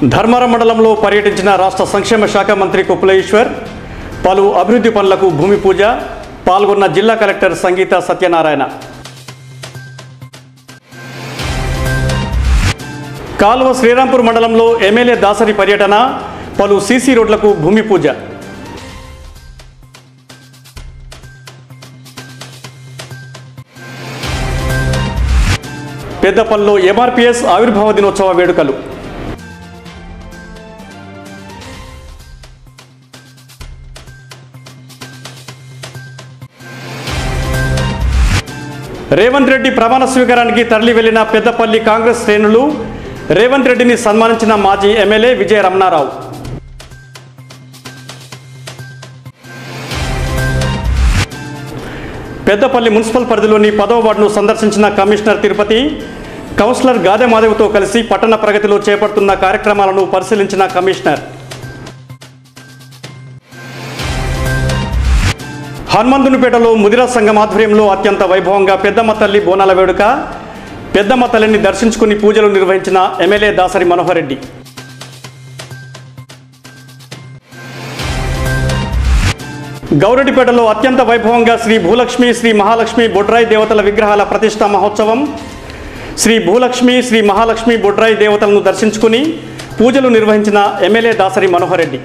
ధర్మారం మండలంలో పర్యటించిన రాష్ట్ర సంక్షేమ శాఖ మంత్రి కుప్పలేశ్వర్ పలు అభివృద్ధి పనులకు భూమి పూజ పాల్గొన్న జిల్లా కలెక్టర్ సంగీత సత్యనారాయణ కాలువ శ్రీరాంపూర్ మండలంలో ఎమ్మెల్యే దాసరి పర్యటన పలు సీసీ రోడ్లకు భూమి పూజ పెద్దపల్లిలో ఎంఆర్పిఎస్ ఆవిర్భావ దినోత్సవ వేడుకలు రేవంత్ రెడ్డి ప్రమాణ స్వీకారానికి తరలి వెళ్లిన పెద్దపల్లి కాంగ్రెస్ శ్రేణులు రేవంత్ రెడ్డిని సన్మానించిన మాజీ ఎమ్మెల్యే విజయ రమణారావు పెద్దపల్లి మున్సిపల్ పరిధిలోని పదవ వార్డును సందర్శించిన కమిషనర్ తిరుపతి కౌన్సిలర్ గాదె మాధవ్తో కలిసి పట్టణ ప్రగతిలో చేపడుతున్న కార్యక్రమాలను పరిశీలించిన కమిషనర్ హనుమంతునిపేటలో ముదిరా సంఘం ఆధ్వర్యంలో అత్యంత వైభవంగా పెద్దమ్మ తల్లి బోనాల వేడుక పెద్దమ్మ తల్లిని దర్శించుకుని పూజలు నిర్వహించిన ఎమ్మెల్యే దాసరి మనోహర్ రెడ్డి గౌరెడ్డిపేటలో అత్యంత వైభవంగా శ్రీ భూలక్ష్మి శ్రీ మహాలక్ష్మి బొడ్రాయి దేవతల విగ్రహాల ప్రతిష్టా మహోత్సవం శ్రీ భూలక్ష్మి శ్రీ మహాలక్ష్మి బొడ్రాయి దేవతలను దర్శించుకుని పూజలు నిర్వహించిన ఎమ్మెల్యే దాసరి మనోహర్ రెడ్డి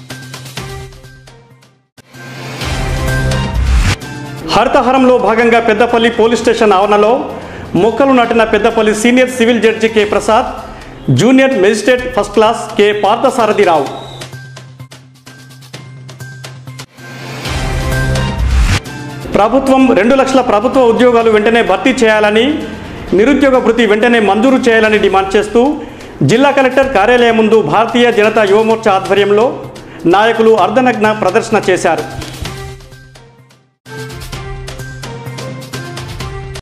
హరితహారంలో భాగంగా పెద్దపల్లి పోలీస్ స్టేషన్ ఆవరణలో మొక్కలు నాటిన Peddapalli senior civil judge K Prasad junior magistrate first class K Parthasaradhirao ప్రభుత్వం రెండు లక్షల ప్రభుత్వ ఉద్యోగాలు వెంటనే భర్తీ చేయాలని నిరుద్యోగ భృతి వెంటనే మంజూరు చేయాలని డిమాండ్ చేస్తూ జిల్లా కలెక్టర్ కార్యాలయం ముందు భారతీయ జనతా యువమోర్చా ఆధ్వర్యంలో నాయకులు అర్ధనగ్న ప్రదర్శన చేశారు